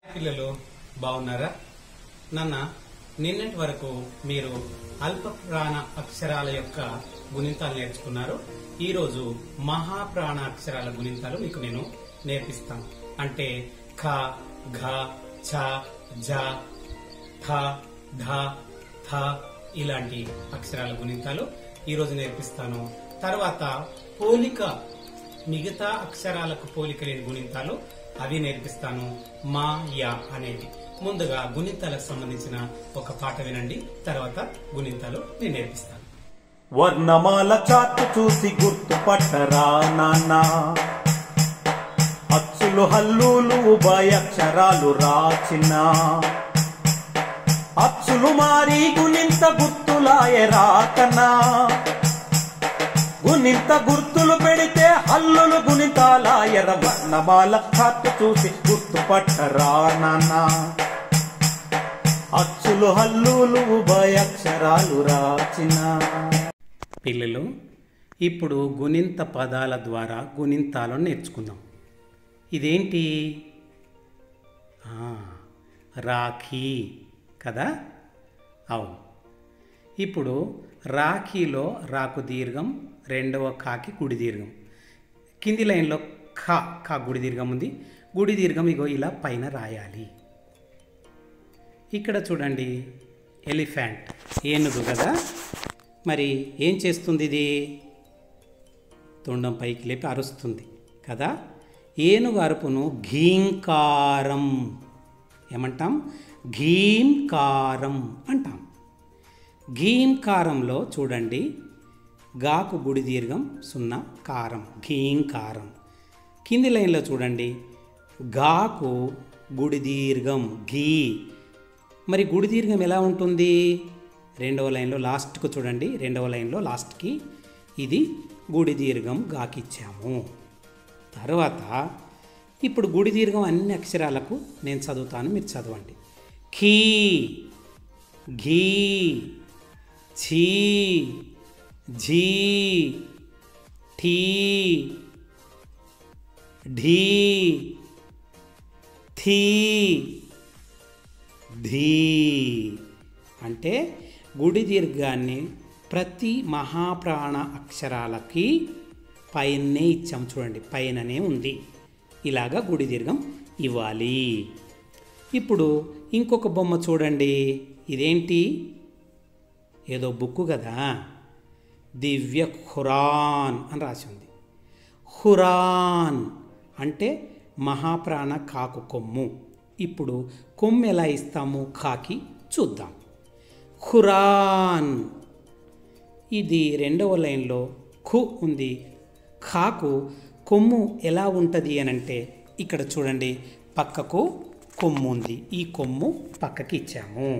పిల్లలు బాగున్నారా నాన్న నిన్నటి వరకు మీరు అల్ప ప్రాణ అక్షరాల యొక్క గుణింతాలు నేర్చుకున్నారు ఈ రోజు మహాప్రాణ అక్షరాల గుణింతాలు మీకు నేను నేర్పిస్తాను అంటే ఖ ఘ ఛ ఝ ఠ ఢ థ ఇలాంటి అక్షరాల గుణింతాలు ఈ రోజు నేర్పిస్తాను తర్వాత పోలిక మిగతా అక్షరాలకు పోలిక లేని గుణింతాలు అవి నేర్పిస్తాను మా యా అనేవి ముందుగా గుణింతాలకు సంబంధించిన ఒక పాట వినండి తర్వాత గుణింతాలు నేను నేర్పిస్తాను వర్ణమాల చార్ట్ చూసి గుర్తుపట్టరా నాన్న అచ్చులు హల్లులు ఉభయక్షరాలు రాచిన అచ్చులు మారి గుణింత గుర్తులాయ రాకనా గుణింత గుర్తులు పెడితే హల్లులు గుణితాలాయర వర్ణమాల చార్ట్ చూసి గుర్తుపట్టరా నాన్న అచ్చులు హల్లులు ఉభయక్షరాలు రాచిన పిల్లలు ఇప్పుడు గుణింత పదాల ద్వారా గుణింతాలను నేర్చుకుందాం ఇదేంటి ఆ, రాఖీ కదా అవును ఇప్పుడు రాఖీలో రాకు దీర్ఘం రెండవ కాకి గుడి దీర్ఘం కింది లైన్లో ఖ ఖ గుడి దీర్ఘం ఉంది గుడి దీర్ఘం ఇగో ఇలా పైన రాయాలి ఇక్కడ చూడండి ఎలిఫెంట్ ఏనుగు కదా మరి ఏం చేస్తుంది ఇది తొండం పైకి లేపి అరుస్తుంది కదా ఏనుగు అరుపును ఘీంకారం ఏమంటాం ఘీంకారం అంటాం ఘీంకారంలో చూడండి గాకు గుడి దీర్ఘం సున్నా కారం ఘీంకారం కింది లైన్లో చూడండి గాకు గుడి దీర్ఘం ఘీ మరి గుడి దీర్ఘం ఎలా ఉంటుంది రెండవ లైన్లో లాస్ట్కు చూడండి రెండవ లైన్లో లాస్ట్కి ఇది గుడి దీర్ఘం గాకిచ్చాము తర్వాత ఇప్పుడు గుడి దీర్ఘం అన్ని అక్షరాలకు నేను చదువుతాను మీరు చదవండి ఖీ ఘీ ఛీ ఝీ ఠీ ఢీ థీ ధీ అంటే గుడి దీర్ఘాన్ని ప్రతి మహాప్రాణ అక్షరాలకి పైనే ఇచ్చాం చూడండి పైననే ఉంది ఇలాగా గుడి దీర్ఘం ఇవ్వాలి ఇప్పుడు ఇంకొక బొమ్మ చూడండి ఇదేంటి ఏదో బుక్కు కదా దివ్య ఖురాన్ అని రాసి ఉంది ఖురాన్ అంటే మహాప్రాణ కాకు కొమ్ము ఇప్పుడు కొమ్ము ఎలా ఇస్తాము కాకి చూద్దాం ఖురాన్ ఇది రెండవ లైన్లో ఖు ఉంది ఖాకు కొమ్ము ఎలా ఉంటుంది అని అంటే ఇక్కడ చూడండి పక్కకు కొమ్ము ఉంది ఈ కొమ్ము పక్కకి ఇచ్చాము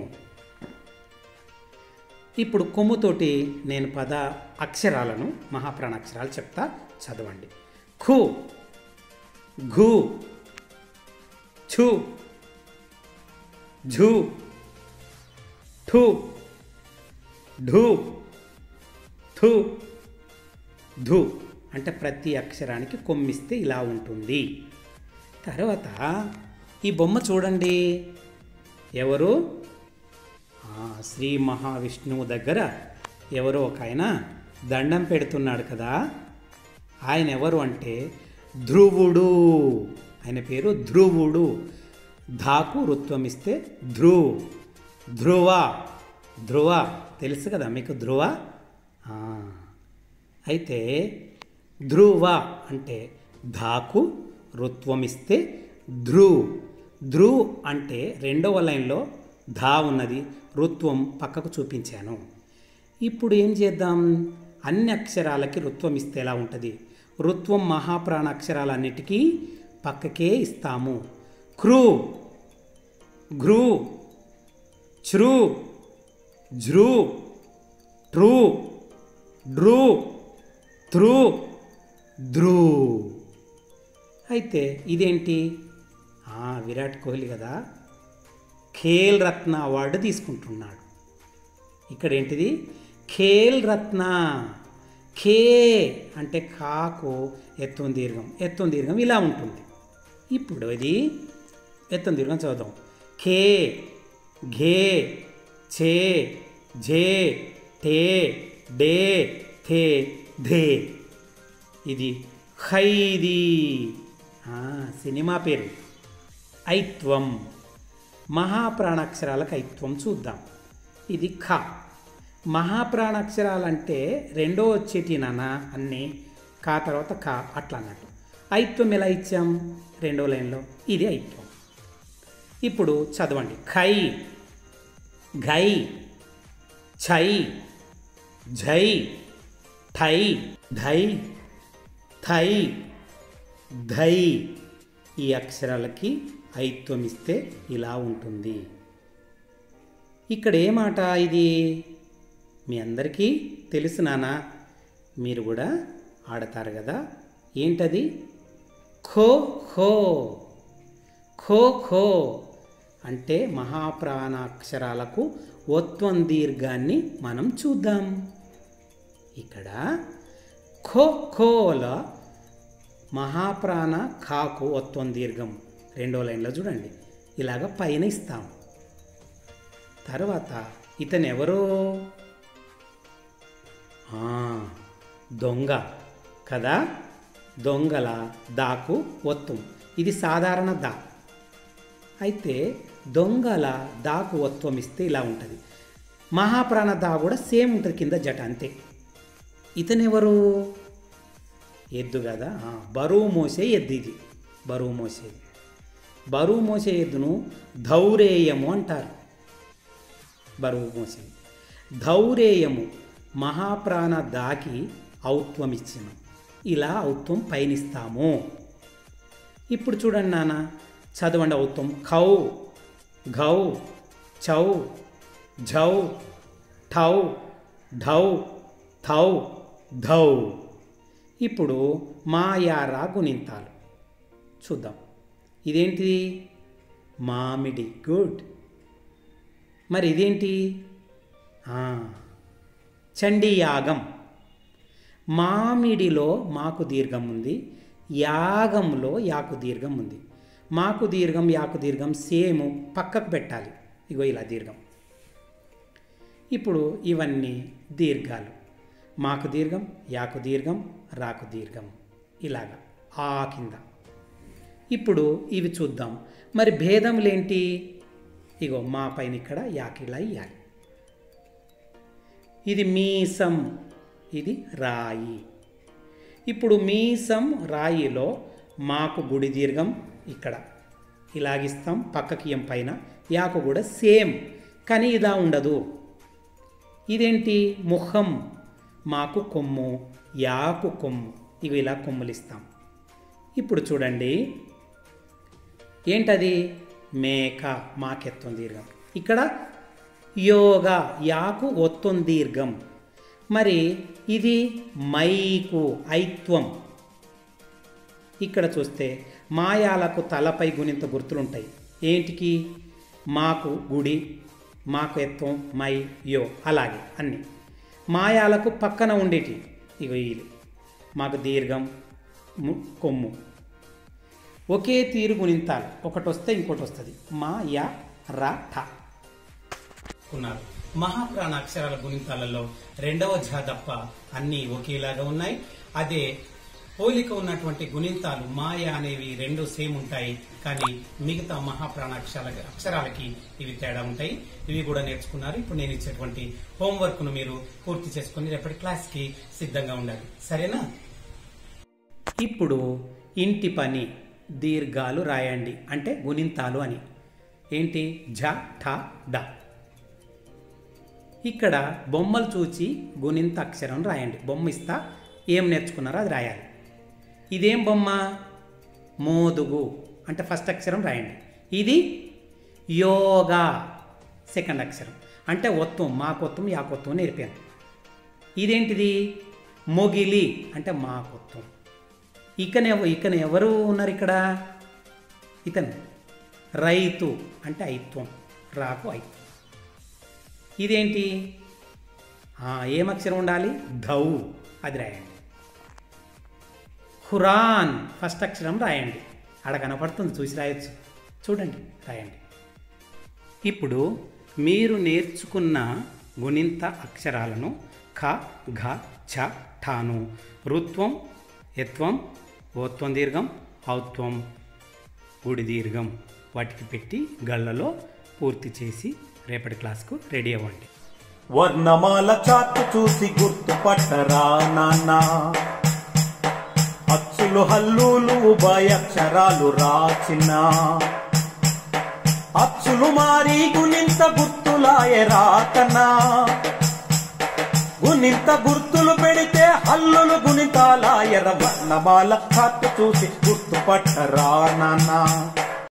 ఇప్పుడు కొమ్ముతోటి నేను పద అక్షరాలను మహాప్రాణ అక్షరాలు చెప్తా చదవండి ఖు ఘు ఛు ఝు ఠు ఢు థు ధు అంటే ప్రతి అక్షరానికి కొమ్మిస్తే ఇలా ఉంటుంది తర్వాత ఈ బొమ్మ చూడండి ఎవరు ఆ, శ్రీ మహావిష్ణువు దగ్గర ఎవరో ఒక ఆయన దండం పెడుతున్నాడు కదా ఆయన ఎవరు అంటే ధ్రువుడు ఆయన పేరు ధ్రువుడు ధాకు రుత్వం ఇస్తే ధ్రువ్ ధ్రువ ధ్రువ తెలుసు కదా మీకు ధ్రువ ఆ, అయితే ధ్రువ అంటే ధాకు రుత్వం ఇస్తే ధ్రువ్ ధ్రువ్ అంటే రెండవ లైన్లో ధా ఉన్నది రుత్వం పక్కకు చూపించాను ఇప్పుడు ఏం చేద్దాం అన్ని అక్షరాలకి రుత్వం ఇస్తే ఎలా ఉంటుంది రుత్వం మహాప్రాణ అక్షరాలన్నిటికీ పక్కకే ఇస్తాము క్రూ ఘ్రూ ఛ్రూ ఝ్రూ ట్రూ డ్రూ త్రూ ధ్రూ అయితే ఇదేంటి ఆ, విరాట్ కోహ్లీ కదా ఖేల్ రత్న అవార్డు తీసుకుంటున్నాడు ఇక్కడ ఏంటిది ఖేల్ రత్న ఖే అంటే కాకు ఎత్తుం దీర్ఘం ఎత్తుం దీర్ఘం ఇలా ఉంటుంది ఇప్పుడు ఇది ఎత్తం దీర్ఘం చదువుదాం ఖే ఘే ఛే ఝే ఠే డే థే ధే ఇది ఖైదీ ఆ, సినిమా పేరు ఐత్వం మహాప్రాణాక్షరాలకు ఐత్వం చూద్దాం ఇది ఖ మహాప్రాణాక్షరాలంటే రెండో వచ్చేటి నాన్న అన్నీ కా తర్వాత కా అట్లా అన్నట్టు ఐత్వం ఎలా ఇచ్చాం రెండో లైన్లో ఇది ఐత్వం ఇప్పుడు చదవండి ఖై ఘై ఛై ఝై ఠై ధై థై ధై ఈ అక్షరాలకి ఐత్వం ఇస్తే ఇలా ఉంటుంది ఇక్కడ ఏ మాట ఇది మీ అందరికీ తెలుసు నానా మీరు కూడా ఆడతారు కదా ఏంటది ఖో ఖో ఖో ఖో అంటే మహాప్రాణాక్షరాలకు ఒత్వం దీర్ఘాన్ని మనం చూద్దాం ఇక్కడ ఖో ఖోల మహాప్రాణ ఖాకు ఒత్వం దీర్ఘం రెండో లైన్లో చూడండి ఇలాగ పైన ఇస్తాం తర్వాత ఇతను ఎవరో ఆ, దొంగ కదా దొంగల దాకు ఒత్తం ఇది సాధారణ దా అయితే దొంగల దాకు ఒత్వం ఇస్తే ఇలా ఉంటుంది మహాప్రాణ దా కూడా సేమ్ ఉంటుంది కింద జట అంతే ఇతనెవరు ఎద్దు కదా ఆ, బరువు మోసే ఎద్దు ఇది బరువు మోసేది బరువు మోసే ఎద్దును ధౌరేయము అంటారు బరువు మోసేది ధౌరేయము మహాప్రాణ దాకి ఔత్వం ఇచ్చిన ఇలా ఔత్వం పయనిస్తాము ఇప్పుడు చూడండి నాన్న చదవండి ఔత్వం ఖౌ ఘౌ చౌ ఝౌ ఠౌ ఢౌ థౌ ధౌ ఇప్పుడు మాయారా గుణింతాలు చూద్దాం ఇదేంటిది మామిడి గుడ్ మరి ఇదేంటి ఆ, చండీయాగం మామిడిలో మాకు దీర్ఘం ఉంది యాగంలో యాకు దీర్ఘం ఉంది మాకు దీర్ఘం యాకు దీర్ఘం సేమ్ పక్కకు పెట్టాలి ఇగో ఇలా దీర్ఘం ఇప్పుడు ఇవన్నీ దీర్ఘాలు మాకు దీర్ఘం యాకు దీర్ఘం రాకు దీర్ఘం ఇలాగా ఆ కింద ఇప్పుడు ఇవి చూద్దాం మరి భేదములేంటి ఇగో మా పైన ఇక్కడ యాకిలా ఇయ్యాలి ఇది మీసం ఇది రాయి ఇప్పుడు మీసం రాయిలో మాకు గుడి దీర్ఘం ఇక్కడ ఇలాగిస్తాం పక్కకి ఎం పైన యాకు కూడా సేమ్ కానీ ఇదా ఉండదు ఇదేంటి ముఖం మాకు కొమ్ము యాకు కొమ్ము ఇవి ఇలా కొమ్ములు ఇస్తాం ఇప్పుడు చూడండి ఏంటది మేక మాకెత్వం దీర్ఘం ఇక్కడ యోగ యాకు ఒత్తం దీర్ఘం మరి ఇది మైకు ఐత్వం ఇక్కడ చూస్తే మాయాలకు తలపై గుణింత గుర్తులుంటాయి ఏంటికి మాకు గుడి మాకు ఎత్వం మై యో అలాగే అన్ని మాయాలకు పక్కన ఉండేటి ఇగో ఇది మాకు దీర్ఘం ము- కొమ్ము ఒకే తీరు గుణింతాలు ఒకటి వస్తే ఇంకోటి వస్తుంది మా యా రా ఠ ఉన్నారు మహాప్రాణ అక్షరాల గుణితాలలో రెండవ ఝ తప్ప అన్ని ఒకేలాగా ఉన్నాయి అదే పోలిక ఉన్నటువంటి గుణింతాలు మాయ అనేవి రెండు సేమ్ ఉంటాయి కానీ మిగతా మహాప్రాణ అక్షరాల అక్షరాలకి ఇవి తేడా ఉంటాయి ఇవి కూడా నేర్చుకున్నారు ఇప్పుడు నేను ఇచ్చేటువంటి హోంవర్క్ ను మీరు పూర్తి చేసుకుని రేపటి క్లాస్ కి సిద్ధంగా ఉండాలి సరేనా ఇప్పుడు ఇంటి పని దీర్ఘాలు రాయండి అంటే గుణింతాలు అని ఏంటి ఝ ఠ డ ఇక్కడ బొమ్మలు చూచి గుణింత అక్షరం రాయండి బొమ్మ ఇస్తా ఏం నేర్చుకున్నారో అది రాయాలి ఇదేం బొమ్మ మోదుగు అంటే ఫస్ట్ అక్షరం రాయండి ఇది యోగా సెకండ్ అక్షరం అంటే ఒత్తం మాకొత్తం యాకొత్తం నేర్పాను ఇదేంటిది మొగిలి అంటే మాకొత్తం ఇకనే ఇకన ఎవరు ఉన్నారు ఇక్కడ ఇతను రైతు అంటే ఐత్వం రాకు ఐత్వం ఇదేంటి ఆ, ఏం అక్షరం ఉండాలి ధౌ అది రాయండి ఖురాన్ ఫస్ట్ అక్షరం రాయండి ఆడ కనపడుతుంది చూసి రాయొచ్చు చూడండి రాయండి ఇప్పుడు మీరు నేర్చుకున్న గుణింత అక్షరాలను ఖ ఘ ఛ ఠాను రుత్వం యత్వం ఓత్వం దీర్ఘం ఔత్వం గుడి దీర్ఘం వాటికి పెట్టి గళ్ళలో పూర్తి చేసి రేపటి క్లాస్కు రెడీ అవ్వండి వర్ణమాల చార్టు చూసి గుర్తుపట్టరా నాన్న అచ్చులు హల్లులు ఉభయక్షరాలు రాచిన అచ్చులు మారి గుణింత గుర్తులాయ రాకనా గుణింత గుర్తులు పెడితే హల్లులు గుణితాలాయర వర్ణమాల చార్టు చూసి గుర్తుపట్టరా నాన్న